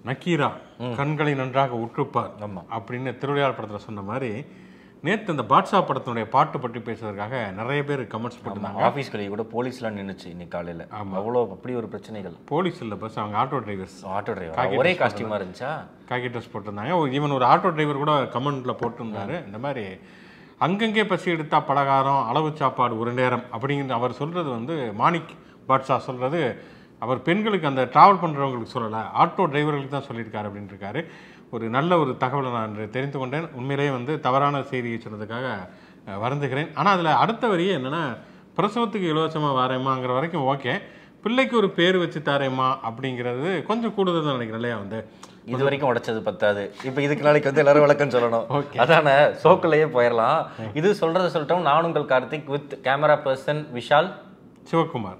நக்கீரா கண்களை நன்றாக உற்றுப்பார் ஆமா. அப்படின்னு திருவிளையாடல் படத்துல சொன்ன மாதிரி நேத்து இந்த பாட்ஷா படத்தினுடைய பாட்டு பற்றி பேசுறதுக்காக நிறைய பேர் கமெண்ட்ஸ் போட்டிருந்தாங்க ஆஃபீஸ் கழிவு கூட போலீஸ்லாம் நின்னுச்சு இன்னைக்கு காலையில அவ்வளோ அப்படி ஒரு பிரச்சனைகள் போலீஸ் இல்ல பஸ் அவங்க ஆட்டோ டிரைவர்ஸ் ஆட்டோ டிரைவர் ஒரே காஸ்டியூமா இருந்துச்சா காக்கி ட்ரெஸ் போட்டிருந்தாங்க ஈவன் ஒரு ஆட்டோ டிரைவர் கூட கமெண்ட்ல போட்டிருந்தாரு இந்த மாதிரி அங்கங்கே பசி எடுத்தா பலகாரம் அளவு சாப்பாடு ஒரு நேரம் அப்படிங்கிற அவர் சொல்றது வந்து மாணிக் பாட்ஷா சொல்றது அவர் பெண்களுக்கு அந்த டிராவல் பண்றவங்களுக்கு சொல்லலை ஆட்டோ டிரைவர்களுக்கு தான் சொல்லியிருக்காரு அப்படின்னு இருக்காரு ஒரு நல்ல ஒரு தகவலை நான் இன்று தெரிந்து கொண்டேன் உண்மையிலேயே வந்து தவறான செய்தியை சொன்னதுக்காக அஹ், வருந்துகிறேன் ஆனால் அதில் அடுத்த வரியே என்னன்னா பிரசவத்துக்கு இலவசமாக வரேம்மாங்கிற வரைக்கும் ஓகே பிள்ளைக்கு ஒரு பேர் வச்சு தரேம்மா அப்படிங்கிறது கொஞ்சம் கூடுதல் தான் நினைக்கிறேன் இல்லையா வந்து இது வரைக்கும் உடைச்சது பத்தாது இப்போ இதுக்கு நாளைக்கு வந்து எல்லாரும் விளக்கம் சொல்லணும் அதானே சோக்கிலேயே போயிடலாம் இது சொல்றதை சொல்லிட்டோம் நான் உங்கள் Karthik with camera person Vishal Sivakumar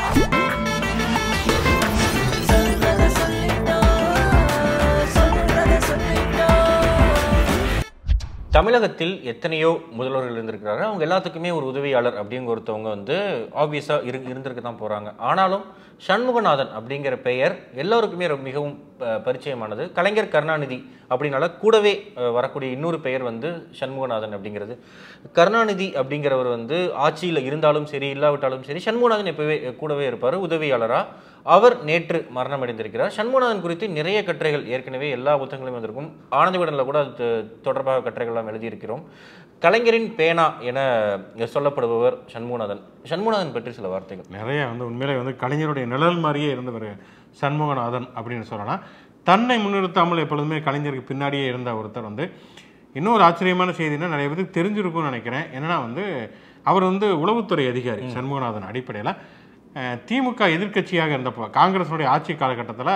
தமிழகத்தில் எத்தனையோ முதல்வர்கள் இருந்திருக்கிறாங்க அவங்க எல்லாத்துக்குமே ஒரு உதவியாளர் அப்படிங்கிற ஒருத்தவங்க வந்து ஆப்வியஸாக இரு இருந்திருக்க தான் போகிறாங்க ஆனாலும் சண்முகநாதன் அப்படிங்கிற பெயர் எல்லோருக்குமே ரொம்ப மிகவும் ப- பரிச்சயமானது கலைஞர் கருணாநிதி அப்படின்னால கூடவே அஹ், வரக்கூடிய இன்னொரு பெயர் வந்து சண்முகநாதன் அப்படிங்கிறது கருணாநிதி அப்படிங்கிறவர் வந்து ஆட்சியில் இருந்தாலும் சரி இல்லாவிட்டாலும் சரி சண்முகநாதன் எப்பவே கூடவே இருப்பார் உதவியாளராக அவர் நேற்று மரணம் அடைந்திருக்கிறார் சண்முகநாதன் குறித்து நிறைய கட்டுரைகள் ஏற்கனவே எல்லா புத்தகங்களையும் வந்திருக்கும் ஆனந்த விடனில் கூட அது தொ- தொடர்பாக கட்டுரைகள்லாம் எழுதியிருக்கிறோம் கலைஞரின் பேனா என சொல்லப்படுபவர் சண்முகநாதன் சண்முகநாதன் பற்றி சில வார்த்தைகள் நிறைய வந்து உண்மையிலே வந்து கலைஞருடைய நிழல் மாதிரியே இருந்தவர் சண்முகநாதன் அப்படின்னு சொல்லலாம் தன்னை முன்னிறுத்தாமல் எப்பொழுதுமே கலைஞருக்கு பின்னாடியே இருந்த ஒருத்தர் வந்து இன்னொரு ஆச்சரியமான செய்தினா நிறைய பேருக்கு தெரிஞ்சிருக்கும்னு நினைக்கிறேன் என்னன்னா வந்து அவர் வந்து உளவுத்துறை அதிகாரி சண்முகநாதன் அடிப்படையில் திமுக எதிர்க்கட்சியாக இருந்தப்போ காங்கிரஸுடைய ஆட்சி காலகட்டத்தில்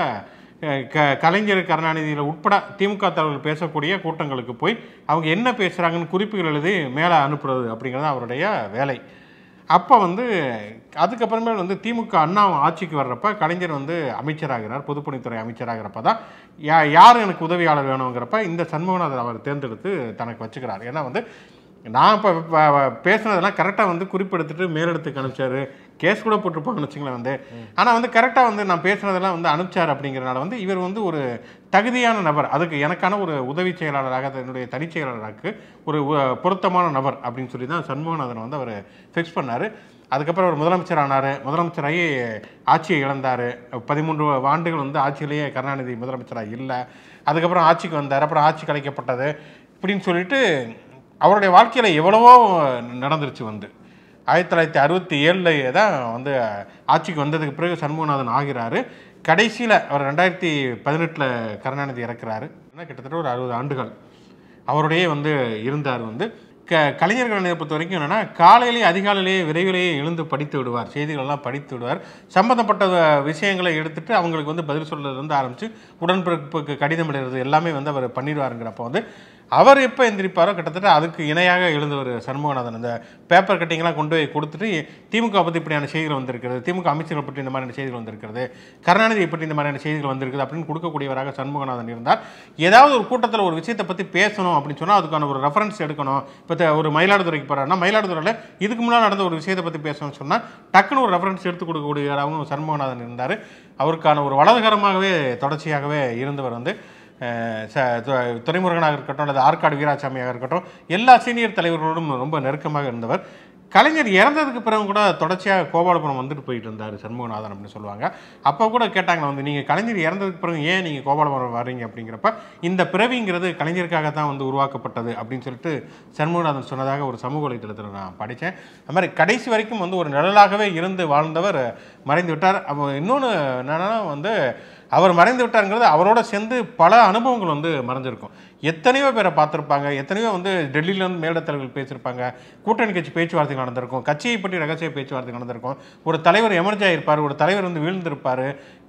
க கலைஞர் கருணாநிதியில் உட்பட திமுக தலைவர்கள் பேசக்கூடிய கூட்டங்களுக்கு போய் அவங்க என்ன பேசுகிறாங்கன்னு குறிப்புகள் எழுதி மேலே அனுப்புறது அப்படிங்கிறது அவருடைய வேலை அப்போ வந்து அதுக்கப்புறமேல் வந்து திமுக அண்ணா ஆட்சிக்கு வர்றப்ப கலைஞர் வந்து அமைச்சராகிறார் பொதுப்பணித்துறை அமைச்சராகிறப்ப தான் யா யார் எனக்கு உதவியாளர் வேணுங்கிறப்ப இந்த சண்முகநாதன் அவர் தேர்ந்தெடுத்து தனக்கு வச்சுக்கிறார் ஏன்னா வந்து நான் இப்போ பேசுனதெல்லாம் கரெக்டாக வந்து குறிப்பெடுத்துட்டு மேலெடுத்துக்கு அனுப்பிச்சாரு கேஸ் கூட போட்டிருப்பாங்கன்னு வச்சுங்களேன் வந்து ஆனால் வந்து கரெக்டாக வந்து நான் பேசுனதெல்லாம் வந்து அனுப்பிச்சார் அப்படிங்கிறனால வந்து இவர் வந்து ஒரு தகுதியான நபர் அதுக்கு எனக்கான ஒரு உதவி செயலாளராக என்னுடைய தனிச் செயலாளராக ஒரு உ- பொருத்தமான நபர் அப்படின்னு சொல்லி தான் சண்முகநாதன் வந்து அவர் ஃபிக்ஸ் பண்ணார் அதுக்கப்புறம் அவர் முதலமைச்சர் ஆனார் முதலமைச்சராகி ஆட்சியை இழந்தார் பதிமூன்று ஆண்டுகள் வந்து ஆட்சியிலேயே கருணாநிதி முதலமைச்சராக இல்லை அதுக்கப்புறம் ஆட்சிக்கு வந்தார் அப்புறம் ஆட்சி கலைக்கப்பட்டது இப்படின்னு சொல்லிட்டு அவருடைய வாழ்க்கையில் எவ்வளவோ நடந்துருச்சு வந்து ஆயிரத்தி தொள்ளாயிரத்தி அறுபத்தி ஏழில் தான் வந்து ஆட்சிக்கு வந்ததுக்கு பிறகு சண்முகநாதன் ஆகிறாரு கடைசியில் அவர் ரெண்டாயிரத்தி பதினெட்டில் கருணாநிதி இறக்குறாரு ஏன்னா கிட்டத்தட்ட ஒரு அறுபது ஆண்டுகள் அவருடைய வந்து இருந்தார் வந்து க கலைஞர்களை பொறுத்த வரைக்கும் என்னென்னா காலையிலேயே அதிகாலையிலேயே விரைவிலேயே எழுந்து படித்து விடுவார் செய்திகளெல்லாம் படித்து விடுவார் சம்பந்தப்பட்ட அஹ், விஷயங்களை எடுத்துட்டு அவங்களுக்கு வந்து பதில் சொல்றதுலேருந்து ஆரம்பித்து உடன்பிறப்புக்கு கடிதம் எழுதுறது எல்லாமே வந்து அவர் பண்ணிடுவாருங்கிறப்போ வந்து அவர் எப்போ எந்திரிப்பாரோ கிட்டத்தட்ட அதுக்கு இணையாக எழுந்தவர் சண்முகநாதன் அந்த பேப்பர் கட்டிங்லாம் கொண்டு போய் கொடுத்துட்டு திமுக பற்றி இப்படியான செய்திகள் வந்திருக்கிறது திமுக அமைச்சர்கள் பற்றி இந்த மாதிரியான செய்திகள் வந்திருக்கிறது கருணாநிதியை பற்றி இந்த மாதிரியான செய்திகள் வந்திருக்குது அப்படின்னு கொடுக்கக்கூடியவராக சண்முகநாதன் இருந்தார் ஏதாவது ஒரு கூட்டத்தில் ஒரு விஷயத்தை பற்றி பேசணும் அப்படின்னு சொன்னால் அதுக்கான ஒரு ரெஃபரன்ஸ் எடுக்கணும் இப்போ த- ஒரு மயிலாடுதுறைக்கு போகிறாருன்னா மயிலாடுதுறையில் இதுக்கு முன்னால் நடந்த ஒரு விஷயத்தை பற்றி பேசணும்னு சொன்னால் டக்குன்னு ஒரு ரெஃபரன்ஸ் எடுத்து கொடுக்கக்கூடியவராகவும் சண்முகநாதன் இருந்தார் அவருக்கான ஒரு வலதுகரமாகவே தொடர்ச்சியாகவே இருந்தவர் வந்து அஹ், ச- து- துரைமுருகனாக இருக்கட்டும் அல்லது ஆற்காடு வீராசாமியாக இருக்கட்டும் எல்லா சீனியர் தலைவர்களோடும் ரொம்ப நெருக்கமாக இருந்தவர் கலைஞர் இறந்ததுக்கு பிறகு கூட தொடர்ச்சியாக கோபாலபுரம் வந்துட்டு போயிட்டு இருந்தார் சண்முகநாதன் அப்படின்னு சொல்லுவாங்க அப்போ கூட கேட்டாங்க வந்து நீங்கள் கலைஞர் இறந்ததுக்கு பிறகு ஏன் நீங்கள் கோபாலபுரம் வர்றீங்க அப்படிங்கிறப்ப இந்த பிறவிங்கிறது கலைஞருக்காக தான் வந்து உருவாக்கப்பட்டது அப்படின்னு சொல்லிட்டு சண்முகநாதன் சொன்னதாக ஒரு சமூக வலைத்தளத்தில் நான் படித்தேன் அது மாதிரி கடைசி வரைக்கும் வந்து ஒரு நிழலாகவே இருந்து வாழ்ந்தவர் மறைந்து விட்டார் அப்போ இன்னொன்று என்னன்னா வந்து அவர் மறைந்து விட்டாருங்கிறது அவரோட சேர்ந்து பல அனுபவங்கள் வந்து மறைஞ்சிருக்கும் எத்தனையோ பேரை பார்த்துருப்பாங்க எத்தனையோ வந்து டெல்லியிலேருந்து மேலிடத்தலைவர்கள் பேசியிருப்பாங்க கூட்டணி கட்சி பேச்சுவார்த்தை நடந்திருக்கும் கட்சியை பற்றி ரகசிய பேச்சுவார்த்தை நடந்திருக்கும் ஒரு தலைவர் எமர்ஜி ஆகிருப்பார் ஒரு தலைவர் வந்து வீழ்ந்திருப்பார்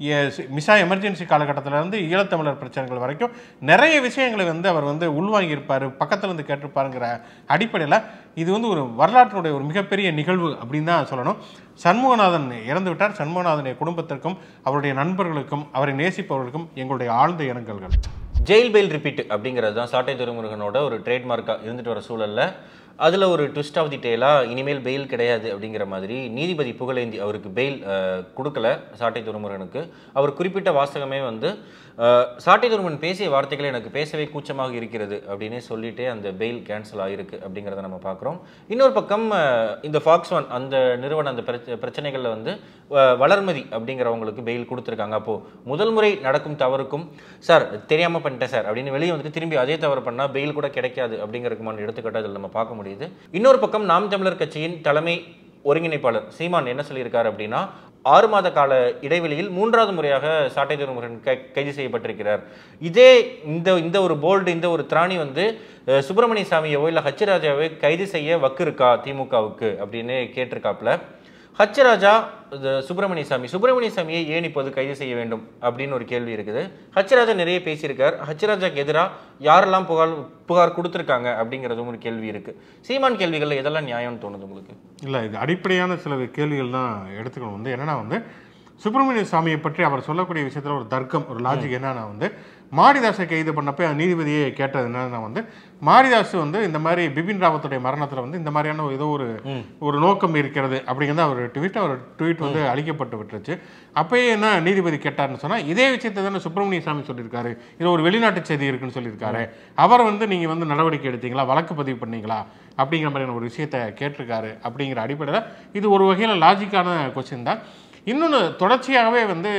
மிசா எமர்ஜென்சி காலகட்டத்துல இருந்து ஈழத்தமிழர் பிரச்சனைகள் வரைக்கும் நிறைய விஷயங்களை வந்து அவர் வந்து உள்வாங்கியிருப்பார் பக்கத்துல இருந்து கேட்டிருப்பாருங்கிற அடிப்படையில் இது வந்து ஒரு வரலாற்றினுடைய ஒரு மிகப்பெரிய நிகழ்வு அப்படின்னு தான் சொல்லணும் சண்முகநாதன் இறந்து விட்டார் சண்முகநாதனுடைய குடும்பத்திற்கும் அவருடைய நண்பர்களுக்கும் அவரை நேசிப்பவர்களுக்கும் எங்களுடைய ஆழ்ந்த இரங்கல்கள் ஜெயில் பெயில் ரிப்பீட் அப்படிங்கிறது தான் சாட்டை துறைமுருகனோட ஒரு ட்ரேட்மார்க்காக இருந்துட்டு வர சூழல்ல அதில் ஒரு ட்விஸ்ட் ஆஃப் தி டேலாக இனிமேல் பெயில் கிடையாது அப்படிங்கிற மாதிரி நீதிபதி புகழேந்தி அவருக்கு பெயில் அஹ், கொடுக்கல சாட்டை துறைமுருகனுக்கு அவர் குறிப்பிட்ட வாசகமே வந்து அஹ், சாட்டை துறைமுருகன் பேசிய வார்த்தைகள் எனக்கு பேசவே கூச்சமாக இருக்கிறது அப்படின்னே சொல்லிட்டே அந்த பெயில் கேன்சல் ஆகிருக்கு அப்படிங்கிறத நம்ம பார்க்குறோம் இன்னொரு பக்கம் அஹ், இந்த ஃபாக்ஸ் ஒன் அந்த நிறுவனம் அந்த பிரச்ச பிரச்சனைகளில் வந்து அஹ், வளர்மதி அப்படிங்கிறவங்களுக்கு பெயில் கொடுத்துருக்காங்க அப்போது முதல் முறை நடக்கும் தவறுக்கும் சார் தெரியாமல் பண்ணிட்டேன் சார் அப்படின்னு வெளியே வந்துட்டு திரும்பி அதே தவறு பண்ணால் பெயில் கூட கிடைக்காது அப்படிங்கிறதுக்குமான எடுத்துக்காட்டு அதில் நம்ம பார்க்க முடியுது இன்னொரு பக்கம் நாம் தமிழர் கட்சியின் தலைமை ஒருங்கிணைப்பாளர் சீமான் என்ன சொல்லியிருக்காரு அப்படின்னா ஆறு மாத கால இடைவெளியில் மூன்றாவது முறையாக சாட்டை துறைமுருகன் கை கைது செய்யப்பட்டிருக்கிறார் இதே இந்த இந்த ஒரு போல்டு இந்த ஒரு திராணி வந்து அஹ், சுப்பிரமணிய சாமியவோ இல்லை ஹச்சிராஜாவை கைது செய்ய வக்கு இருக்கா திமுகவுக்கு அப்படின்னு கேட்டிருக்காப்புல ஹச்சராஜா இது சுப்பிரமணிய சாமி சுப்பிரமணிய சாமியை ஏன் இப்போது கைது செய்ய வேண்டும் அப்படின்னு ஒரு கேள்வி இருக்குது ஹச்சராஜா நிறைய பேசியிருக்கார் ஹச்சராஜாக்கு எதிராக யாரெல்லாம் புகார் புகார் கொடுத்துருக்காங்க அப்படிங்கிறதும் ஒரு கேள்வி இருக்கு சீமான் கேள்விகளில் எதெல்லாம் நியாயம்னு தோணுது உங்களுக்கு இல்லை இது அடிப்படையான சில கேள்விகள் தான் எடுத்துக்கணும் வந்து என்னன்னா வந்து சுப்பிரமணிய சாமியை பற்றி அவர் சொல்லக்கூடிய விஷயத்தில் ஒரு தர்க்கம் ஒரு லாஜிக் என்னன்னா வந்து மாரிதாஸை கைது பண்ணப்போ நீதிபதியே கேட்டது என்னன்னா வந்து மாரிதாஸ் வந்து இந்த மாதிரி பிபின் ராவத்துடைய மரணத்தில் வந்து இந்த மாதிரியான ஏதோ ஒரு ஒரு நோக்கம் இருக்கிறது அப்படிங்கிறது அவர் ட்வீட் அவர் ட்வீட் வந்து அழிக்கப்பட்டு விட்டுருச்சு அப்பயே என்ன நீதிபதி கேட்டார்னு சொன்னால் இதே விஷயத்தை தானே சுப்பிரமணிய சாமி சொல்லியிருக்காரு இது ஒரு வெளிநாட்டு செய்தி இருக்குன்னு சொல்லியிருக்காரு அவர் வந்து நீங்கள் வந்து நடவடிக்கை எடுத்தீங்களா வழக்கு பதிவு பண்ணீங்களா அப்படிங்கிற மாதிரியான ஒரு விஷயத்தை கேட்டிருக்காரு அப்படிங்கிற அடிப்படையில் இது ஒரு வகையில் லாஜிக்கான கொஸ்டின் தான் இன்னொன்று தொடர்ச்சியாகவே வந்து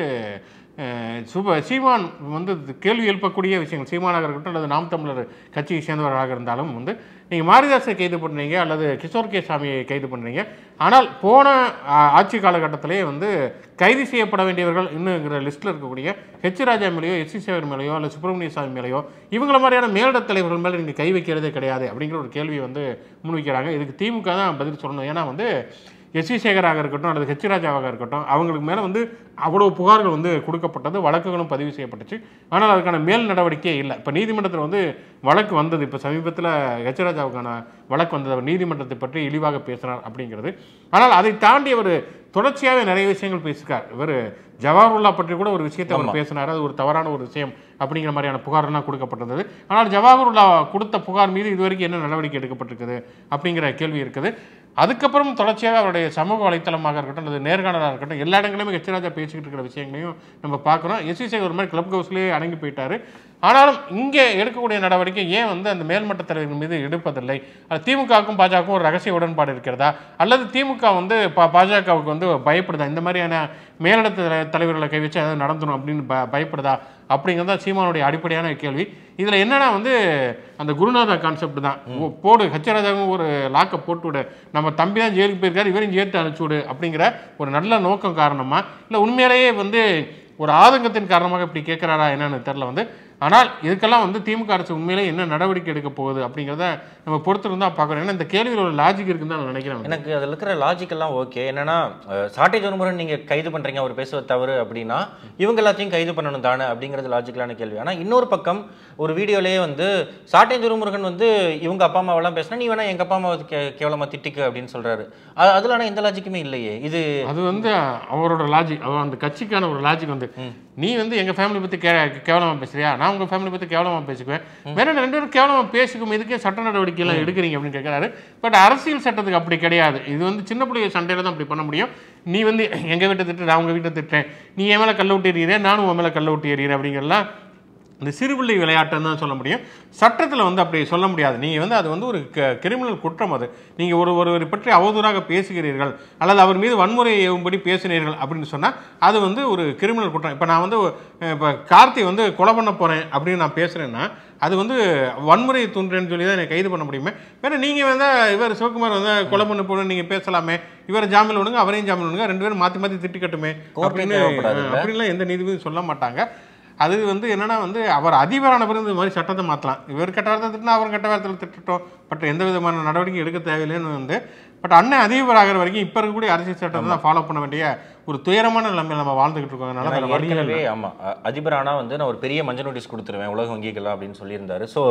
அஹ், சுப சீமான் வந்து கேள்வி எழுப்பக்கூடிய விஷயங்கள் சீமானாக இருக்கட்டும் அல்லது நாம் தமிழர் கட்சியை சேர்ந்தவராக இருந்தாலும் வந்து நீங்கள் மாரிதாஸை கைது பண்ணுறீங்க அல்லது கிஷோர் கே சாமியை கைது பண்ணுறீங்க ஆனால் போன ஆ- ஆட்சி காலகட்டத்திலேயே வந்து கைது செய்யப்பட வேண்டியவர்கள் இன்னுங்கிற லிஸ்ட்டில் இருக்கக்கூடிய ஹெச் ராஜா மேலேயோ எஸ் சி சேவர் மேலேயோ அல்லது சுப்பிரமணிய சாமி மேலேயோ இவங்கள மாதிரியான மேலிட தலைவர்கள் மேலே நீங்கள் கை வைக்கிறதே கிடையாது அப்படிங்கிற ஒரு கேள்வியை வந்து முன்வைக்கிறாங்க இதுக்கு திமுக தான் பதில் சொல்லணும் ஏன்னா வந்து எஸ் வி சேகராக இருக்கட்டும் அல்லது ஹெச் ராஜாவாக இருக்கட்டும் அவங்களுக்கு மேலே வந்து அவ்வளோ புகார்கள் வந்து கொடுக்கப்பட்டது வழக்குகளும் பதிவு செய்யப்பட்டுச்சு ஆனால் அதுக்கான மேல் நடவடிக்கையே இல்லை இப்போ நீதிமன்றத்தில் வந்து வழக்கு வந்தது இப்போ சமீபத்தில் ஹெச் ராஜாவுக்கான வழக்கு வந்தது அவர் நீதிமன்றத்தை பற்றி இழிவாக பேசினார் அப்படிங்கிறது ஆனால் அதை தாண்டி அவர் தொடர்ச்சியாகவே நிறைய விஷயங்கள் பேசியிருக்கார் இவர் ஜவாஹர்லா பற்றி கூட ஒரு விஷயத்தை அவர் பேசினார் அது ஒரு தவறான ஒரு விஷயம் அப்படிங்கிற மாதிரியான புகாரெல்லாம் கொடுக்கப்பட்டிருந்தது ஆனால் ஜவாஹருல்லா கொடுத்த புகார் மீது இதுவரைக்கும் என்ன நடவடிக்கை எடுக்கப்பட்டிருக்குது அப்படிங்கிற கேள்வி இருக்குது அதுக்கப்புறம் தொடர்ச்சியாக அவருடைய சமூக வலைத்தளமாக இருக்கட்டும் அல்லது நேர்காணலாக இருக்கட்டும் எல்லா இடங்களிலுமே ஹெச்ராஜா பேசிக்கிட்டு இருக்கிற விஷயங்களையும் நம்ம பார்க்குறோம் எஸ்வி சேகர் ஒரு மாதிரி கிளப் ஹவுஸ்லேயே அடங்கி போயிட்டாரு ஆனாலும் இங்கே எடுக்கக்கூடிய நடவடிக்கை ஏன் வந்து அந்த மேல்மட்ட தலைவர்கள் மீது எடுப்பதில்லை அது திமுகவுக்கும் பாஜகவுக்கும் ஒரு ரகசிய உடன்பாடு இருக்கிறதா அல்லது திமுக வந்து பா பாஜகவுக்கு வந்து பயப்படுதா இந்த மாதிரியான மேலிடத்து தலை- தலைவர்களை கை வச்சு ஏதாவது நடந்துடும் அப்படின்னு ப பயப்படுதா அப்படிங்கிறது தான் சீமானுடைய அடிப்படையான கேள்வி இதில் என்னன்னா வந்து அந்த குருநாதா கான்செப்ட் தான் ஓ, போடு ஹச்சராஜாவும் ஒரு லாக்கை போட்டு விடு நம்ம தம்பி தான் ஜெயிலுக்கு போயிருக்காரு இவரையும் சேர்த்து அனுப்பிச்சு விடு அப்படிங்கிற ஒரு நல்ல நோக்கம் காரணமா இல்லை உண்மையிலேயே வந்து ஒரு ஆதங்கத்தின் காரணமாக இப்படி கேட்குறாரா என்னன்னு தெரில வந்து ஆனால் இதுக்கெல்லாம் வந்து திமுக அரசு உண்மையிலே என்ன நடவடிக்கை எடுக்க போகுது அப்படிங்கிறத நம்ம பொறுத்திருந்தா பார்க்கணும் ஏன்னா இந்த கேள்வியில் ஒரு லாஜிக் இருக்குன்னு தான் நான் நினைக்கிறேன் எனக்கு அதில் இருக்கிற லாஜிக் எல்லாம் ஓகே என்னன்னா அஹ், சாட்டை துறைமுருகன் நீங்க கைது பண்றீங்க அவர் பேசுவது தவறு அப்படின்னா இவங்க எல்லாத்தையும் கைது பண்ணணும் தானே அப்படிங்கிறது லாஜிக்கலான கேள்வி ஆனா இன்னொரு பக்கம் ஒரு வீடியோலயே வந்து சாட்டை துறைமுருகன் வந்து இவங்க அப்பா அம்மாவெல்லாம் பேசினா நீ வேணா எங்க அப்பா அம்மாவை கே கேவலமா திட்டிக்க அப்படின்னு சொல்றாரு அது அதுல ஆனா எந்த லாஜிக்குமே இல்லையே இது அது வந்து அவரோட லாஜிக் அவர் அந்த கட்சிக்கான ஒரு லாஜிக் வந்து நீ வந்து எங்க ஃபேமிலி பத்தி கே கேவலமா பேசுறியா நான் உங்க ஃபேமிலி பத்தி கேவலமா பேசிக்குவேன் வேணா ரெண்டு பேரும் கேவலமா பேசிக்கும் இதுக்கே சட்ட நடவடிக்கை எல்லாம் எடுக்கிறீங்க அப்படின்னு கேட்கிறாரு பட் அரசியல் சட்டத்துக்கு அப்படி கிடையாது இது வந்து சின்ன பிள்ளைய சண்டையில தான் அப்படி பண்ண முடியும் நீ வந்து எங்க வீட்டை திட்டு நான் உங்க வீட்டை திட்டுறேன் நீ என் மேல கல்ல விட்டு எறிகிறேன் நானும் உன் மேல கல்ல விட்டு எறிகிறேன் அப்படிங்கிறலாம் இந்த சிறுபிள்ளை விளையாட்டுன்னு தான் சொல்ல முடியும் சட்டத்தில் வந்து அப்படி சொல்ல முடியாது நீங்கள் வந்து அது வந்து ஒரு கிரிமினல் குற்றம் அது நீங்கள் ஒரு ஒருவரை பற்றி அவதூறாக பேசுகிறீர்கள் அல்லது அவர் மீது வன்முறை ஏவும்படி பேசினீர்கள் அப்படின்னு சொன்னால் அது வந்து ஒரு கிரிமினல் குற்றம் இப்போ நான் வந்து இப்போ கார்த்தி வந்து கொலை பண்ண போகிறேன் அப்படின்னு நான் பேசுகிறேன்னா அது வந்து வன்முறையை தூண்டுறேன்னு சொல்லி தான் என்னை கைது பண்ண முடியுமே வேற நீங்கள் வந்து இவர் சிவகுமார் வந்து கொலை பண்ண போகணும்னு நீங்கள் பேசலாமே இவர் ஜாமீன் விடுங்க அவரையும் ஜாமீன் விடுங்க ரெண்டு பேரும் மாற்றி மாற்றி திட்டிக்கட்டுமே கோர்ட்டே அப்படின்னு தேவைப்படாதுல்ல? அப்படின்லாம் எந்த நீதிபதியும் சொல்ல மாட்டாங்க அது வந்து என்னன்னா வந்து அவர் அதிபரான பிறகு இந்த மாதிரி சட்டத்தை மாற்றலாம் இவர் கெட்ட வார்த்தை திட்டினா அவர் கெட்ட வார்த்தையில் திட்டட்டும் பட் எந்த விதமான நடவடிக்கை எடுக்க தேவையில்லைன்னு வந்து பட் அண்ணன் அதிபர் ஆகிற வரைக்கும் இப்போ இருக்கக்கூடிய அரசியல் சட்டத்தை தான் ஃபாலோ பண்ண வேண்டிய ஒரு துயரமான நிலைமையில நம்ம வாழ்ந்துகிட்டு இருக்கோம் அதனால வேற ஏன்னா வழியே இல்லை. ஏற்கனவே ஆமா அ- அதிபர் ஆனா வந்து நான் ஒரு பெரிய மஞ்சள் நோட்டீஸ் கொடுத்துருவேன் உலக வங்கிகள் அப்படின்னு சொல்லியிருந்தாரு ஸோ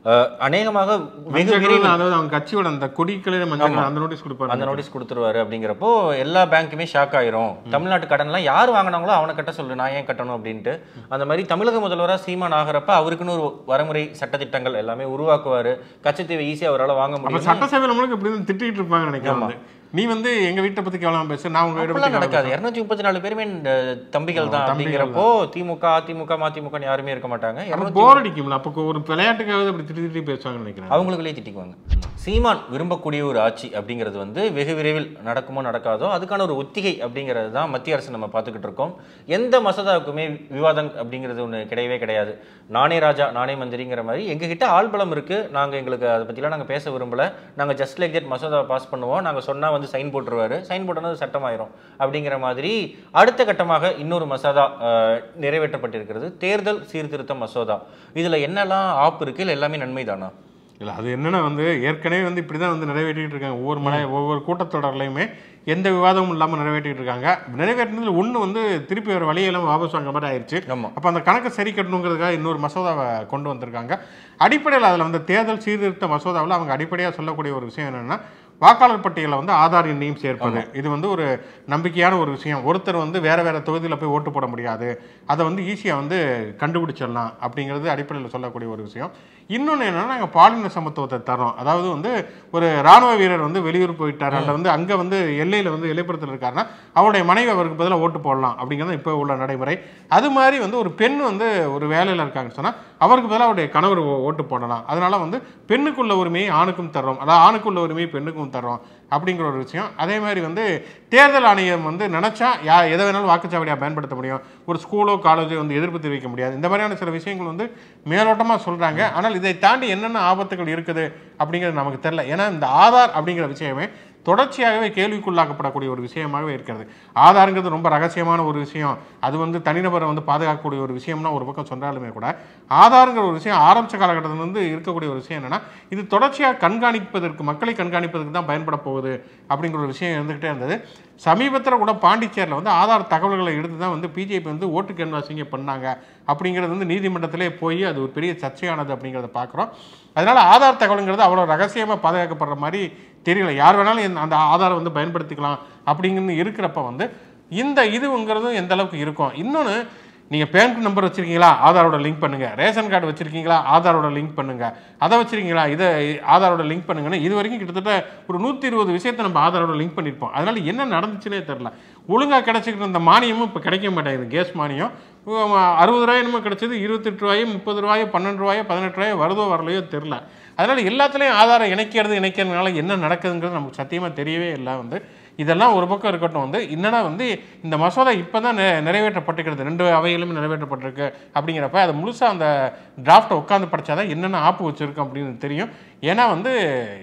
அநேகமாக வெகு மஞ்சள் விரைவில் கலர்ல அதாவது அவங்க கட்சியோட அந்த கொடிக்கலையில மஞ்சள் கலர் அந்த நோட்டீஸ் கொடுப்பாரு அந்த நோட்டீஸ் கொடுத்துருவாரு அப்படிங்கிறப்போ எல்லா பேங்க்குமே ஷாக் ஆயிரும் தமிழ்நாட்டு கடன்லாம் யார் வாங்கினாங்களோ அவனை கட்ட சொல்லு நான் ஏன் கட்டணும் அப்படின்ட்டு அந்த மாதிரி தமிழக முதல்வராக சீமான் ஆகிறப்ப அவருக்குன்னு ஒரு வரமுறை சட்டத்திட்டங்கள் எல்லாமே உருவாக்குவாரு கச்சத்தீவை ஈஸியாக அவரால் வாங்க அப்ப முடியும் சட்டசபை நம்மளுக்கு இப்படி இருந்து திட்டிட்டு இருப்பாங்க நினைக்கிறேன் வந்து. நீ வந்து எங்க வீட்டை பத்தி கேவலமா பேசு நான் உங்க வீட்டை அப்படிலாம் பத்தி நடக்காது இருநூத்தி முப்பத்தி நாலு பேருமே இந்த தம்பிகள் தான் அப்படிங்கிறப்போ திமுக அதிமுக மதிமுக யாருமே இருக்க மாட்டாங்க இருநூத்தி போர் அடிக்கும்ல அப்போ ஒரு விளையாட்டுக்காக அப்படி திட்டி திட்டி பேசுவாங்கன்னு நினைக்கிறேன் அவங்களுக்குள்ளே திட்டிக்குவாங்க சீமான் விரும்பக்கூடிய ஒரு ஆட்சி அப்படிங்கிறது வந்து வெகு விரைவில் நடக்குமோ நடக்காதோ அதுக்கான ஒரு ஒத்திகை அப்படிங்கிறது தான் மத்திய அரசு நம்ம பார்த்துக்கிட்டு இருக்கோம் எந்த மசோதாவுக்குமே விவாதம் அப்படிங்கிறது ஒன்று கிடையவே கிடையாது நானே ராஜா நானே மந்திரிங்கிற மாதிரி எங்ககிட்ட ஆள் பலம் இருக்கு நாங்க எங்களுக்கு அதை பற்றிலாம் நாங்கள் பேச விரும்பல நாங்கள் ஜஸ்ட் லைக் தட் மசோதாவை பாஸ் பண்ணுவோம் நாங்கள் சொன்னா வந்து சைன் போட்டுருவாரு சைன் போட்டோன்னா அது சட்டமாயிரும் அப்படிங்கிற மாதிரி அடுத்த கட்டமாக இன்னொரு மசோதா அஹ், நிறைவேற்றப்பட்டிருக்கிறது தேர்தல் சீர்திருத்த மசோதா இதுல என்னெல்லாம் ஆப் இருக்கு இல்லை எல்லாமே நன்மை தானா இல்லை அது என்னன்னா வந்து ஏற்கனவே வந்து இப்படி தான் வந்து நிறைவேற்றிட்டு இருக்காங்க ஒவ்வொரு மலை ஒவ்வொரு கூட்டத்தொடர்லையுமே எந்த விவாதமும் இல்லாமல் நிறைவேற்றிட்டு இருக்காங்க நிறைவேற்றினதுல ஒன்று வந்து திருப்பி ஒரு வழியெல்லாம் வாபஸ் வாங்க மாதிரி ஆயிடுச்சு ஆமா அப்போ அந்த கணக்கை சரி கட்டணுங்கிறதுக்காக இன்னொரு மசோதாவை கொண்டு வந்திருக்காங்க அடிப்படையில் அதில் வந்து தேர்தல் சீர்திருத்த மசோதாவில் அவங்க அடிப்படையாக சொல்லக்கூடிய ஒரு விஷயம் என்னென்னா வாக்காளர் பட்டியலில் வந்து ஆதார் எண்ணையும் சேர்ப்பது இது வந்து ஒரு நம்பிக்கையான ஒரு விஷயம் ஒருத்தர் வந்து வேற வேற தொகுதியில் போய் ஓட்டு போட முடியாது அதை வந்து ஈஸியாக வந்து கண்டுபிடிச்சிடலாம் அப்படிங்கிறது அடிப்படையில் சொல்லக்கூடிய ஒரு விஷயம் இன்னொன்று என்னன்னா நாங்கள் பாலின சமத்துவத்தை தரோம் அதாவது வந்து ஒரு ராணுவ வீரர் வந்து வெளியூர் போயிட்டார் அல்ல வந்து அங்கே வந்து எல்லையில் வந்து எல்லைப்புறத்தில் இருக்காருன்னா அவருடைய மனைவி அவருக்கு பதிலாக ஓட்டு போடலாம் அப்படிங்கிறது இப்போ உள்ள நடைமுறை அது மாதிரி வந்து ஒரு பெண் வந்து ஒரு வேலையில் இருக்காங்கன்னு சொன்னால் அவருக்கு பதிலாக அவருடைய கணவர் ஓ- ஓட்டு போடலாம் அதனால வந்து பெண்ணுக்குள்ள உரிமையை ஆணுக்கும் தர்றோம் அதாவது ஆணுக்குள்ள உரிமையை பெண்ணுக்கும் தர்றோம் அப்படிங்கிற ஒரு விஷயம் அதே மாதிரி வந்து தேர்தல் ஆணையம் வந்து நினச்சா யா எதை வேணாலும் வாக்குச்சாவடியாக பயன்படுத்த முடியும் ஒரு ஸ்கூலோ காலேஜோ வந்து எதிர்ப்பு தெரிவிக்க முடியாது இந்த மாதிரியான சில விஷயங்கள் வந்து மேலோட்டமாக சொல்கிறாங்க ஆனால் இதை தாண்டி என்னென்ன ஆபத்துகள் இருக்குது அப்படிங்கிறது நமக்கு தெரியல ஏன்னா இந்த ஆதார் அப்படிங்கிற விஷயமே தொடர்ச்சியாகவே கேள்விக்குள்ளாக்கப்படக்கூடிய ஒரு விஷயமாகவே இருக்கிறது ஆதாருங்கிறது ரொம்ப ரகசியமான ஒரு விஷயம் அது வந்து தனிநபரை வந்து பாதுகாக்கக்கூடிய ஒரு விஷயம்னா ஒரு பக்கம் சொன்னாலுமே கூட ஆதாருங்கிற ஒரு விஷயம் ஆரம்பிச்ச காலகட்டத்தில் வந்து இருக்கக்கூடிய ஒரு விஷயம் என்னன்னா இது தொடர்ச்சியாக கண்காணிப்பதற்கு மக்களை கண்காணிப்பதற்கு தான் பயன்பட போகுது அப்படிங்கிற ஒரு விஷயம் இருந்துகிட்டே இருந்தது சமீபத்தில் கூட பாண்டிச்சேரியில் வந்து ஆதார் தகவல்களை எடுத்து தான் வந்து பிஜேபி வந்து ஓட்டு கேன்வாசிங்க பண்ணாங்க அப்படிங்கிறது வந்து நீதிமன்றத்திலே போய் அது ஒரு பெரிய சர்ச்சையானது அப்படிங்கிறத பார்க்குறோம் அதனால ஆதார் தகவலுங்கிறது அவ்வளோ ரகசியமாக பாதுகாக்கப்படுற மாதிரி தெரியல யார் வேணாலும் இந்த- அந்த ஆதாரம் வந்து பயன்படுத்திக்கலாம் அப்படிங்கன்னு இருக்கிறப்ப வந்து இந்த இதுங்கிறதும் எந்த அளவுக்கு இருக்கும் இன்னொன்று நீங்கள் பேங்க் நம்பர் வச்சுருக்கீங்களா ஆதாரோட லிங்க் பண்ணுங்கள் ரேஷன் கார்டு வச்சுருக்கீங்களா ஆதாரோட லிங்க் பண்ணுங்கள் அதை வச்சுருக்கீங்களா இதை ஆதாரோட லிங்க் பண்ணுங்கன்னு இது வரைக்கும் கிட்டத்தட்ட ஒரு நூற்றி இருபது விஷயத்தை நம்ம ஆதாரோட லிங்க் பண்ணியிருப்போம் அதனால் என்ன நடந்துச்சுன்னே தெரில ஒழுங்காக கிடச்சிக்கிட்டு இருந்த மானியமும் இப்போ கிடைக்க மாட்டேங்குது கேஸ் மானியம் உம், அறுபது ரூபாய் என்னமோ கிடச்சது இருபத்தெட்டு ரூபாயோ முப்பது ரூபாயோ பன்னெண்டு ரூபாயோ பதினெட்டு ரூபாயோ வருதோ வரலையோ தெரில அதனால் எல்லாத்துலேயும் ஆதாரம் இணைக்கிறது இணைக்கிறதுனால என்ன நடக்குதுங்கிறது நமக்கு சத்தியமாக தெரியவே இல்லை வந்து இதெல்லாம் ஒரு பக்கம் இருக்கட்டும் வந்து என்னன்னா வந்து இந்த மசோதா இப்போ தான் நிறைவேற்றப்பட்டிருக்கிறது ரெண்டு அவையிலுமே நிறைவேற்றப்பட்டிருக்கு அப்படிங்கிறப்ப அதை முழுசாக அந்த டிராஃப்டை உட்காந்து படிச்சாதான் என்னென்ன ஆப்பு வச்சுருக்கோம் அப்படின்னு தெரியும் ஏன்னா வந்து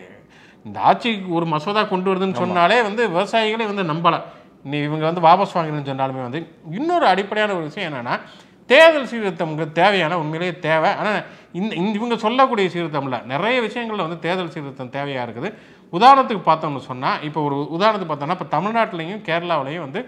இந்த ஆட்சிக்கு ஒரு மசோதா கொண்டு வருதுன்னு சொன்னாலே வந்து விவசாயிகளே வந்து நம்பலை நீ இவங்க வந்து வாபஸ் வாங்கினு சொன்னாலுமே வந்து இன்னொரு அடிப்படையான ஒரு விஷயம் என்னன்னா தேர்தல் சீர்திருத்தம்ங்கிறது தேவையான உண்மையிலேயே தேவை ஆனால் இந்த இந்த இவங்க சொல்லக்கூடிய சீர்திருத்தம்ல நிறைய விஷயங்களில் வந்து தேர்தல் சீர்திருத்தம் தேவையாக இருக்குது உதாரணத்துக்கு பார்த்தோம்னு சொன்னால் இப்போ ஒரு உதாரணத்துக்கு பார்த்தோம்னா இப்போ தமிழ்நாட்டிலையும் கேரளாவிலையும் வந்து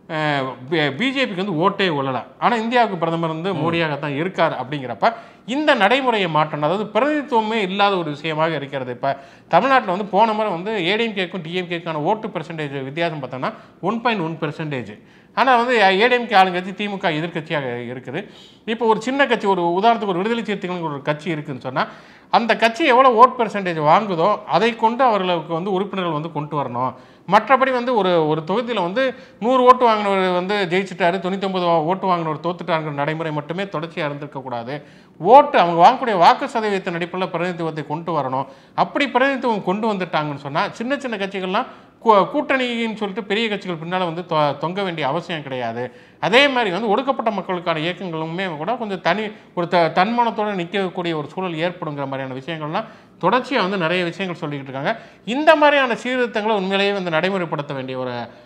பிஜேபிக்கு வந்து ஓட்டே உழலை ஆனால் இந்தியாவுக்கு பிரதமர் வந்து மோடியாக தான் இருக்கார் அப்படிங்கிறப்ப இந்த நடைமுறையை மாற்றணும் அதாவது பிரதிநிதித்துவமே இல்லாத ஒரு விஷயமாக இருக்கிறது இப்போ தமிழ்நாட்டில் வந்து போன முறை வந்து ஏடிஎம்கேக்கும் டிஎம்கேக்கான ஓட்டு பெர்சன்டேஜ் வித்தியாசம் பார்த்தோம்னா ஒன் பாயிண்ட் ஒன் பெர்சன்டேஜ் ஆனால் வந்து ஏடிஎம்கே ஆளுங்கட்சி திமுக எதிர்க்கட்சியாக இருக்குது இப்போ ஒரு சின்ன கட்சி ஒரு உதாரணத்துக்கு ஒரு விடுதலை சிறுத்தைகள் ஒரு கட்சி இருக்குன்னு சொன்னால் அந்த கட்சி எவ்வளோ ஓட் பெர்சன்டேஜ் வாங்குதோ அதை கொண்டு அவர்களுக்கு வந்து உறுப்பினர்கள் வந்து கொண்டு வரணும் மற்றபடி வந்து ஒரு ஒரு தொகுதியில் வந்து நூறு ஓட்டு வாங்கினவர் வந்து ஜெயிச்சிட்டாரு தொண்ணூத்தொம்பது ஓட்டு வாங்கினவர் தோத்துட்டாங்கிற நடைமுறை மட்டுமே தொடர்ச்சியாக இருந்திருக்கக்கூடாது ஓட்டு அவங்க வாங்கக்கூடிய வாக்கு சதவீதத்தின் அடிப்படையில் பிரதிநிதித்துவத்தை கொண்டு வரணும் அப்படி பிரதிநிதித்துவம் கொண்டு வந்துட்டாங்கன்னு சொன்னால் சின்ன சின்ன கட்சிகள்லாம் கூ- கூட்டணின்னு சொல்லிட்டு பெரிய கட்சிகள் பின்னால் வந்து தொ- தொங்க வேண்டிய அவசியம் கிடையாது அதே மாதிரி வந்து ஒடுக்கப்பட்ட மக்களுக்கான இயக்கங்களுமே கூட கொஞ்சம் தனி ஒரு த தன்மானத்தோடு நிற்கக்கூடிய ஒரு சூழல் ஏற்படுங்கிற மாதிரியான விஷயங்கள்லாம் தொடர்ச்சியாக வந்து நிறைய விஷயங்கள் சொல்லிக்கிட்டு இருக்காங்க இந்த மாதிரியான சீர்திருத்தங்களை உண்மையிலேயே வந்து நடைமுறைப்படுத்த வேண்டிய ஒரு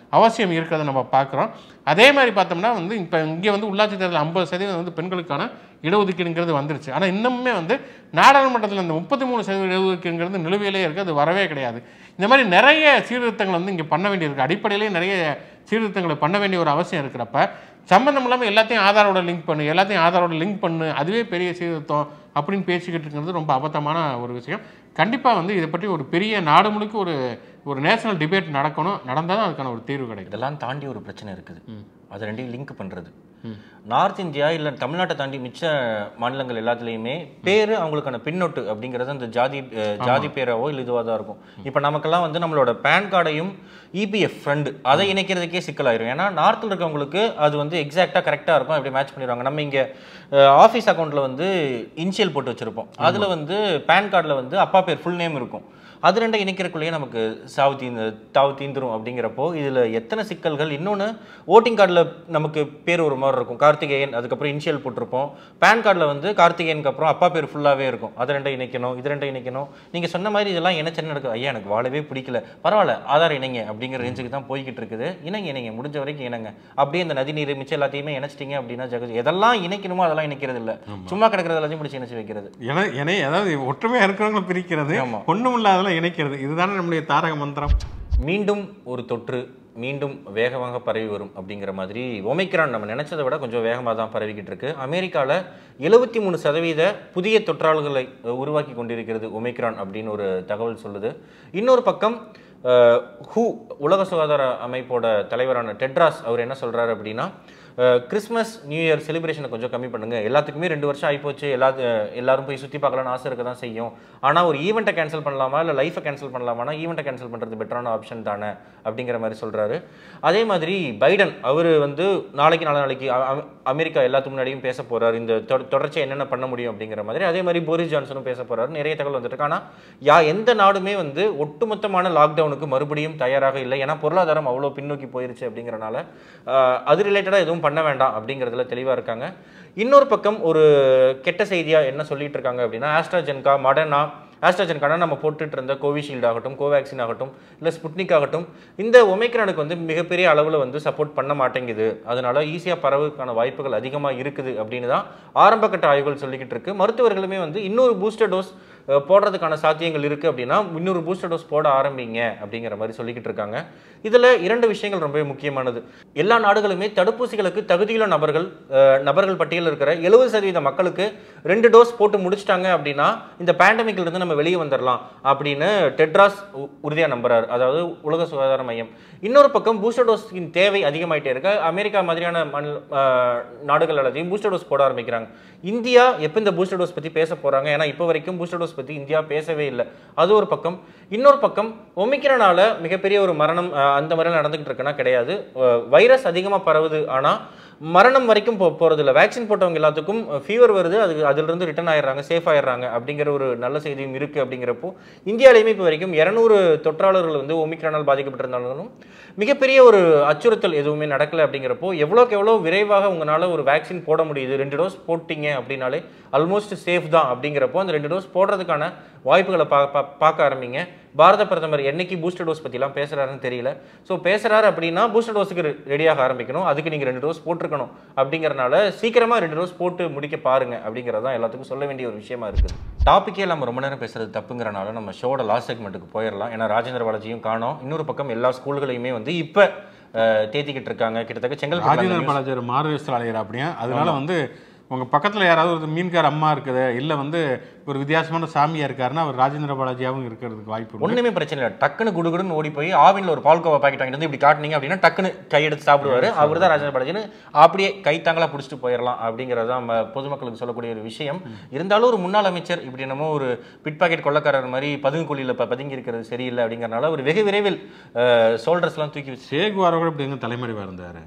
அவசியம் இருக்கிறத நம்ம பார்க்குறோம் அதே மாதிரி பார்த்தோம்னா வந்து இப்போ இங்கே வந்து உள்ளாட்சி தேர்தல் ஐம்பது சதவீதம் வந்து பெண்களுக்கான இடஒதுக்கீடுங்கிறது வந்துருச்சு ஆனால் இன்னுமே வந்து நாடாளுமன்றத்தில் இந்த முப்பத்தி மூணு சதவீத இடஒதுக்கீடுங்கிறது நிலுவையிலே இருக்குது அது வரவே கிடையாது இந்த மாதிரி நிறைய சீர்திருத்தங்கள் வந்து இங்கே பண்ண வேண்டியிருக்கு அடிப்படையிலே நிறைய சீர்திருத்தங்களை பண்ண வேண்டிய ஒரு அவசியம் இருக்கிறப்ப சம்மந்தம் இல்லாமல் எல்லாத்தையும் ஆதாரோட லிங்க் பண்ணு எல்லாத்தையும் ஆதாரோட லிங்க் பண்ணு அதுவே பெரிய சீர்திருத்தம் அப்படின்னு பேசிக்கிட்டு இருக்கிறது ரொம்ப அபத்தமான ஒரு விஷயம் கண்டிப்பாக வந்து இதை பற்றி ஒரு பெரிய நாடு முழுக்க ஒரு ஒரு நேஷனல் டிபேட் நடக்கணும் நடந்தால் தான் அதுக்கான ஒரு தீர்வு கிடைக்கும் இதெல்லாம் தாண்டி ஒரு பிரச்சனை இருக்குது அது ரெண்டையும் லிங்க் பண்றது நார்த் இந்தியா இல்ல தமிழ்நாட்டை தாண்டி மிச்ச மாநிலங்கள் எல்லாத்துலேயுமே பேரு அவங்களுக்கான பின்னொட்டு அப்படிங்கிறது அந்த ஜாதி அஹ், ஜாதி பேராவோ இல்லை இதுவாக தான் இருக்கும் இப்போ நமக்கெல்லாம் வந்து நம்மளோட பேன் கார்டையும் இபிஎஃப் ஃப்ரெண்டு அதை இணைக்கிறதுக்கே சிக்கலாயிரும் ஏன்னா நார்த்தில் இருக்கவங்களுக்கு அது வந்து எக்ஸாக்டாக கரெக்டாக இருக்கும் அப்படி மேட்ச் பண்ணிடுவாங்க நம்ம இங்கே ஆஃபீஸ் அக்கௌண்ட்டில் வந்து இனிஷியல் போட்டு வச்சுருப்போம் அதில் வந்து பேன் கார்டில் வந்து அப்பா பேர் ஃபுல் நேம் இருக்கும் அது ரெண்டை இணைக்கிறக்குள்ளேயே நமக்கு சாவு தீந்து தாவு தீந்துரும் அப்படிங்கிறப்போ இதில் எத்தனை சிக்கல்கள் இன்னொன்று ஓட்டிங் கார்டில் நமக்கு பேர் ஒரு மாதிரி இருக்கும் கார்த்திகேயன் அதுக்கப்புறம் இனிஷியல் போட்டிருப்போம் பேன் கார்டில் வந்து கார்த்திகேயனுக்கு அப்புறம் அப்பா பேர் ஃபுல்லாகவே இருக்கும் அது ரெண்டை இணைக்கணும் இது ரெண்டை இணைக்கணும் நீங்கள் சொன்ன மாதிரி இதெல்லாம் இணைச்சேன்னு நடக்குது ஐயா எனக்கு வாழவே பிடிக்கல பரவாயில்ல ஆதார் இணைங்க அப்படிங்கிற ரேஞ்சுக்கு தான் போய்கிட்டு இருக்குது இணைங்க இணைங்க முடிஞ்ச வரைக்கும் இணைங்க அப்படியே இந்த நதி நீர் மிச்சம் எல்லாத்தையுமே இணைச்சிட்டிங்க அப்படின்னா ஜெகத் எதெல்லாம் இணைக்கணுமோ அதெல்லாம் இணைக்கிறது இல்லை சும்மா கிடக்கிறது எல்லாத்தையும் பிடிச்சி இணைச்சு வைக்கிறது என என அதாவது ஒற்றுமையாக இருக்கிறவங்களை பிரிக்கிறது ஆமா. ஒன்றும் இல்லாதெல்லாம் இணைக்கிறது இதுதானே நம்முடைய தாரக மந்திரம் மீண்டும் ஒரு தொற்று மீண்டும் வேகமாக பரவி வரும் அப்படிங்கிற மாதிரி ஒமைக்ரான் நம்ம நினைச்சதை விட கொஞ்சம் வேகமாக தான் பரவிக்கிட்டு இருக்கு அமெரிக்காவில் எழுபத்தி மூணு சதவீத புதிய தொற்றாளர்களை அஹ், உருவாக்கி கொண்டிருக்கிறது ஒமைக்ரான் அப்படின்னு ஒரு தகவல் சொல்லுது இன்னொரு பக்கம் அஹ், ஹூ உலக சுகாதார அமைப்போட தலைவரான டெட்ராஸ் அவர் என்ன சொல்றாரு அப்படின்னா அஹ், கிறிஸ்மஸ் நியூ இயர் செலிப்ரேஷனை கொஞ்சம் கம்மி பண்ணுங்க எல்லாத்துக்குமே ரெண்டு வருஷம் ஆகிப்போச்சு எல்லா அஹ், எல்லாரும் போய் சுற்றி பார்க்கலாம்னு ஆசை இருக்க தான் செய்யும் ஆனால் ஒரு ஈவெண்ட்டை கேன்சல் பண்ணலாமா இல்லை லைஃபை கேன்சல் பண்ணலாமானா ஈவெண்ட்டை கேன்சல் பண்ணுறது பெட்டரான ஆப்ஷன் தானே அப்படிங்கிற மாதிரி சொல்கிறாரு அதே மாதிரி பைடன் அவர் வந்து நாளைக்கு நாளை நாளைக்கு அ- அ- அமெரிக்கா எல்லாத்துக்கு முன்னாடியும் பேச போறாரு இந்த தொட- தொடர்ச்சியா என்னென்ன பண்ண முடியும் அப்படிங்கிற மாதிரி அதே மாதிரி போரிஸ் ஜான்சனும் பேச போறாரு நிறைய தகவல் வந்துட்டு இருக்கு. ஆனா யா எந்த நாடுமே வந்து ஒட்டுமொத்தமான லாக்டவுனுக்கு மறுபடியும் தயாராக இல்லை ஏன்னா பொருளாதாரம் அவ்வளோ பின்னோக்கி போயிருச்சு அப்படிங்கறனால ஆஹ், அது ரிலேட்டடாக எதுவும் பண்ண வேண்டாம் அப்படிங்கிறதுல தெளிவா இருக்காங்க இன்னொரு பக்கம் ஒரு கெட்ட செய்தியா என்ன சொல்லிட்டு இருக்காங்க அப்படின்னா ஆஸ்ட்ராஜென்கா மடனா ஆஸ்ட்ராஜென்கான நம்ம போட்டுட்டு இருந்த கோவிஷீல்டு ஆகட்டும் கோவேக்சின் ஆகட்டும் இல்லை ஸ்புட்னிக் ஆகட்டும் இந்த ஒமைக்ரானுக்கு வந்து மிகப்பெரிய அளவில் வந்து சப்போர்ட் பண்ண மாட்டேங்குது அதனால ஈஸியாக பரவுக்கான வாய்ப்புகள் அதிகமாக இருக்குது அப்படின்னு தான் ஆரம்பகட்ட ஆய்வுகள் சொல்லிக்கிட்டு இருக்கு மருத்துவர்களுமே வந்து இன்னொரு பூஸ்டர் டோஸ் போடுறதுக்கான சாத்தியங்கள் இருக்குது அப்படின்னா இன்னொரு பூஸ்டர் டோஸ் போட ஆரம்பிங்க அப்படிங்கிற மாதிரி சொல்லிக்கிட்டு இருக்காங்க இதில் இரண்டு விஷயங்கள் ரொம்பவே முக்கியமானது எல்லா நாடுகளுமே தடுப்பூசிகளுக்கு தகுதியுள்ள நபர்கள் அஹ், நபர்கள் பட்டியலில் இருக்கிற எழுபது சதவீத மக்களுக்கு ரெண்டு டோஸ் போட்டு முடிச்சிட்டாங்க அப்படின்னா இந்த பேண்டமிக்ல இருந்து நம்ம வெளியே வந்துடலாம் அப்படின்னு டெட்ராஸ் உ- உறுதியா நம்புறாரு அதாவது உலக சுகாதார மையம் இன்னொரு பக்கம் பூஸ்டர் டோஸின் தேவை அதிகமாயிட்டே இருக்கு அமெரிக்கா மாதிரியான மாநில அஹ், நாடுகள் எல்லாத்தையும் பூஸ்டர் டோஸ் போட ஆரம்பிக்கிறாங்க இந்தியா எப்போ இந்த பூஸ்டர் டோஸ் பத்தி பேச போறாங்க ஏன்னா இப்போ வரைக்கும் பூஸ்டர் டோஸ் பத்தி இந்தியா பேசவே இல்லை அது ஒரு பக்கம் இன்னொரு பக்கம் ஒமிக்கிறனால மிகப்பெரிய ஒரு மரணம் அஹ், அந்த மாதிரி நடந்துகிட்டு இருக்குன்னா கிடையாது அஹ், வைரஸ் அதிகமா பரவுது ஆனா மரணம் வரைக்கும் போ போகிறது இல்லை வேக்சின் போட்டவங்க எல்லாத்துக்கும் ஃபீவர் வருது அது அதிலிருந்து ரிட்டர்ன் ஆயிடுறாங்க சேஃப் ஆயிடுறாங்க அப்படிங்கிற ஒரு நல்ல செய்தியும் இருக்குது அப்படிங்கிறப்போ இந்தியாவிலையுமே இப்போ வரைக்கும் இரநூறு தொற்றாளர்கள் வந்து ஒமிக்ரானால் பாதிக்கப்பட்டிருந்தாலும் மிகப்பெரிய ஒரு அச்சுறுத்தல் எதுவுமே நடக்கலை அப்படிங்கிறப்போ எவ்வளோக்கு எவ்வளோ விரைவாக உங்களால் ஒரு வேக்சின் போட முடியுது ரெண்டு டோஸ் போட்டீங்க அப்படின்னாலே ஆல்மோஸ்ட் சேஃப் தான் அப்படிங்கிறப்போ அந்த ரெண்டு டோஸ் போடுறதுக்கான வாய்ப்புகளை பா பா- பார்க்க ஆரம்பிங்க பாரத பிரதமர் என்னைக்கு பூஸ்டர் டோஸ் பற்றிலாம் பேசுகிறாருன்னு தெரியல ஸோ பேசுகிறாரு அப்படின்னா பூஸ்டர் டோஸுக்கு ரெடியாக ஆரம்பிக்கணும் அதுக்கு நீங்கள் ரெண்டு டோஸ் போட்டிருக்கணும் அப்படிங்கறனால சீக்கிரமாக ரெண்டு டோஸ் போட்டு முடிக்க பாருங்க அப்படிங்கிறது தான் எல்லாத்துக்கும் சொல்ல வேண்டிய ஒரு விஷயமா இருக்குது டாப்பிக்கே நம்ம ரொம்ப நேரம் பேசுறது தப்புங்கிறனால நம்ம ஷோட லாஸ்ட் செக்மெண்ட்டுக்கு போயிடலாம் ஏன்னா ராஜேந்திர பாலாஜியும் காணோம் இன்னொரு பக்கம் எல்லா ஸ்கூல்களையுமே வந்து இப்போ தேத்திக்கிட்டு இருக்காங்க கிட்டத்தட்ட ராஜேந்திர செங்கல் பாலாஜி ஒரு மாறுவேஸ்தல் அலையர் அப்படியா அதனால வந்து உங்க பக்கத்துல யாராவது ஒரு மீன்கார அம்மா இருக்குது இல்ல வந்து ஒரு வித்தியாசமான சாமியா இருக்காருன்னா அவர் ராஜேந்திர பாலாஜியாவும் இருக்கிறதுக்கு வாய்ப்பு உண்டு ஒண்ணுமே பிரச்சனை இல்லை டக்குன்னு குடுகுடுன்னு ஓடி போய் ஆவின்ல ஒரு பால்கோவா பாக்கெட் வாங்கிட்டு வந்து இப்படி காட்டுனீங்க அப்படின்னா டக்குன்னு கையெடுத்து சாப்பிடுவாரு அவர் தான் ராஜேந்திர பாலாஜின்னு அப்படியே கைத்தாங்களா பிடிச்சிட்டு போயிடலாம் அப்படிங்கிறது தான் நம்ம பொதுமக்களுக்கு சொல்லக்கூடிய ஒரு விஷயம் இருந்தாலும் ஒரு முன்னாள் அமைச்சர் இப்படி என்னமோ ஒரு பிட் பாக்கெட் கொள்ளக்காரர் மாதிரி பதுங்கு குழியில் பதுங்கி இருக்கிறது சரியில்லை அப்படிங்கறனால ஒரு வெகு விரைவில் சோல்டர்ஸ்லாம் தூக்கி வச்சு சேகுவார கூட இப்படி எங்க தலைமறைவா இருந்தாரு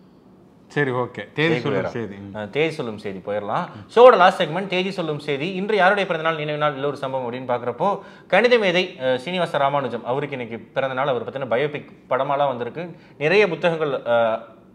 சரி ஓகே தேதி சொல்லுங்க செய்தி அஹ், தேதி சொல்லும் செய்தி போயிடலாம் ஷோட லாஸ்ட் செக்மெண்ட் தேதி சொல்லும் செய்தி இன்று யாருடைய பிறந்தநாள் நினைவு நாள் இல்லை ஒரு சம்பவம் அப்படின்னு பார்க்குறப்போ கணித மேதை அஹ், சீனிவாச ராமானுஜம் அவருக்கு இன்னைக்கு பிறந்த நாள் அவர் பற்றின பயோபிக் படமாலாம் வந்திருக்கு நிறைய புத்தகங்கள் அஹ்,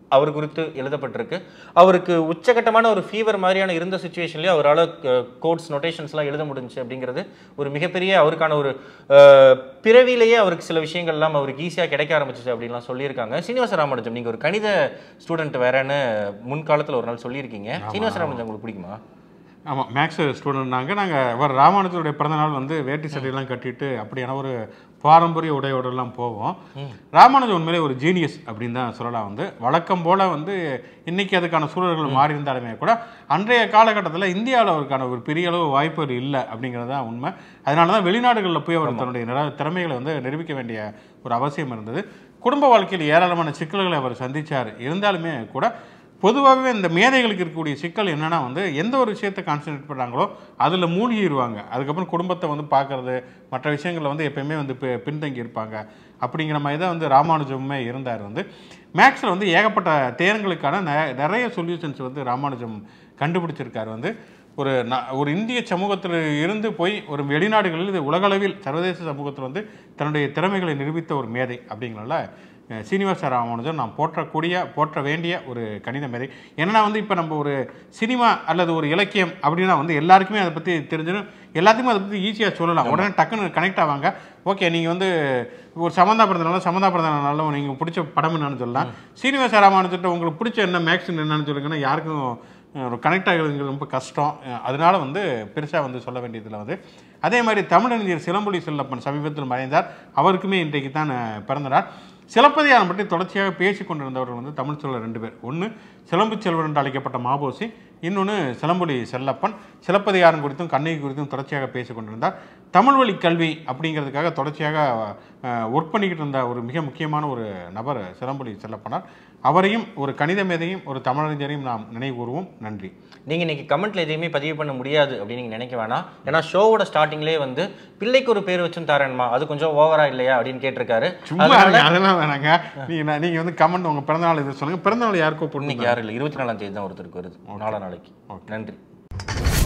அவர் குறித்து எழுதப்பட்டிருக்கு அவருக்கு உச்சகட்டமான ஒரு ஃபீவர் மாதிரியான இருந்த சுச்சுவேஷன்லேயே அவரால் கோட்ஸ் நொட்டேஷன்ஸ்லாம் எழுத முடிஞ்சுச்சு அப்படிங்கிறது ஒரு மிகப்பெரிய அவருக்கான ஒரு அஹ், பிறவியிலேயே அவருக்கு சில விஷயங்கள்லாம் அவருக்கு ஈஸியாக கிடைக்க ஆரம்பிச்சிச்சு அப்படின்லாம் சொல்லியிருக்காங்க சீனிவாச ராமானுஜம் நீங்கள் ஒரு கணித ஸ்டூடெண்ட் வேறன்னு முன்காலத்தில் ஒரு நாள் சொல்லியிருக்கீங்க சீனிவாச ராமானுஜம் உங்களுக்கு பிடிக்குமா ஆமாம் மேக்ஸ் ஸ்டூடெண்ட் நாங்கள் நாங்கள் அவர் ராமானுஜருடைய பிறந்தநாள் வந்து வேட்டி சட்டையெல்லாம் கட்டிட்டு அப்படியான ஒரு பாரம்பரிய உடையோடெல்லாம் போவோம் ராமானுஜம் உண்மையிலே ஒரு ஜீனியஸ் அப்படின்னு தான் சொல்லலாம் வந்து வழக்கம் போல் வந்து இன்னைக்கு அதுக்கான சூழல்கள் மாறி இருந்தாலுமே கூட அன்றைய காலகட்டத்தில் இந்தியாவில் அவருக்கான ஒரு பெரிய அளவு வாய்ப்புகள் இல்லை அப்படிங்கிறது தான் உண்மை அதனால தான் வெளிநாடுகளில் போய் அவர் தன்னுடைய நிற- திறமைகளை வந்து நிரூபிக்க வேண்டிய ஒரு அவசியம் இருந்தது குடும்ப வாழ்க்கையில் ஏராளமான சிக்கல்களை அவர் சந்திச்சார் இருந்தாலுமே கூட பொதுவாகவே இந்த மேதைகளுக்கு இருக்கக்கூடிய சிக்கல் என்னன்னா வந்து எந்த ஒரு விஷயத்தை கான்சென்ட்ரேட் பண்ணுறாங்களோ அதில் மூழ்கிடுவாங்க அதுக்கப்புறம் குடும்பத்தை வந்து பார்க்கறது மற்ற விஷயங்களில் வந்து எப்பயுமே வந்து பி- பின்தங்கி இருப்பாங்க அப்படிங்கிற மாதிரி தான் வந்து ராமானுஜமுமே இருந்தார் வந்து மேக்ஸில் வந்து ஏகப்பட்ட தேர்ங்களுக்கான நெ- நிறைய சொல்யூஷன்ஸ் வந்து ராமானுஜம் கண்டுபிடிச்சிருக்காரு வந்து ஒரு ந- ஒரு இந்திய சமூகத்தில் இருந்து போய் ஒரு வெளிநாடுகளில் இது உலகளவில் சர்வதேச சமூகத்தில் வந்து தன்னுடைய திறமைகளை நிரூபித்த ஒரு மேதை அப்படிங்கிறனால அஹ், சீனிவாச ராமானுஜன் நாம் போற்றக்கூடிய போற்ற வேண்டிய ஒரு கணித மேதை என்னன்னா வந்து இப்போ நம்ம ஒரு சினிமா அல்லது ஒரு இலக்கியம் அப்படின்னா வந்து எல்லாருக்குமே அதை பற்றி தெரிஞ்சிடும் எல்லாத்துக்குமே அதை பற்றி ஈஸியாக சொல்லலாம் உடனே டக்குன்னு கனெக்ட் ஆவாங்க ஓகே நீங்கள் வந்து ஒரு சமந்தா பிறந்தனால சமந்தா பிறந்தனால நீங்கள் பிடிச்ச படம் என்னன்னு சொல்லலாம் சீனிவாச ராமானுஜன்ட்ட உங்களுக்கு பிடிச்ச என்ன மேக்ஸ் என்னன்னு சொல்லுங்கன்னா யாருக்கும் அஹ், ஒரு கனெக்ட் ஆகிறதுங்கிறது ரொம்ப கஷ்டம் அஹ், அதனால வந்து பெருசாக வந்து சொல்ல வேண்டியதில் வந்து அதே மாதிரி தமிழறிஞர் சிலம்பொலி செல்லப்பன் சமீபத்தில் மறைந்தார் அவருக்குமே இன்றைக்கு தான் அஹ், பிறந்த நாள் சிலப்பதிகாரம் பற்றி தொடர்ச்சியாக பேசி கொண்டிருந்தவர்கள் வந்து தமிழ் சொல்ல ரெண்டு பேர் ஒன்று சிலம்பு செல்வர் என்று அழைக்கப்பட்ட மாபோசி இன்னொன்று சிலம்பொலி செல்லப்பன் சிலப்பதிகாரம் குறித்தும் கண்ணகி குறித்தும் தொடர்ச்சியாக பேசி கொண்டிருந்தார் தமிழ் வழி கல்வி அப்படிங்கிறதுக்காக தொடர்ச்சியாக ஒர்க் பண்ணிக்கிட்டு இருந்த ஒரு மிக முக்கியமான ஒரு நபர் சிலம்பொலி செல்லப்பனார் அவரையும் ஒரு கணித மேதையும் ஒரு தமிழறிஞரையும் நாம் நினைவு கூறுவோம் நன்றி நீங்க இன்னைக்கு கமெண்ட்ல எதையுமே பதிவு பண்ண முடியாது அப்படின்னு நீங்க நினைக்க வேணாம் ஏன்னா ஷோவோட ஸ்டார்டிங்லேயே வந்து பிள்ளைக்கு ஒரு பேர் வச்சும் தரேன்மா அது கொஞ்சம் ஓவரா இல்லையா அப்படின்னு கேட்டிருக்காரு சும்மா அதனால இருங்க, அதெல்லாம் வேணாங்க நீங்க நீங்க வந்து கமெண்ட் உங்க பிறந்தநாள் இது சொல்லுங்க பிறந்தநாள் யாருக்கோ பொண்ணு இன்னைக்கு யாரும் இல்லை இருபத்தி நாலாம் தேதி தான் ஒருத்தருக்கு வருது நாலா நாளைக்கு நன்றி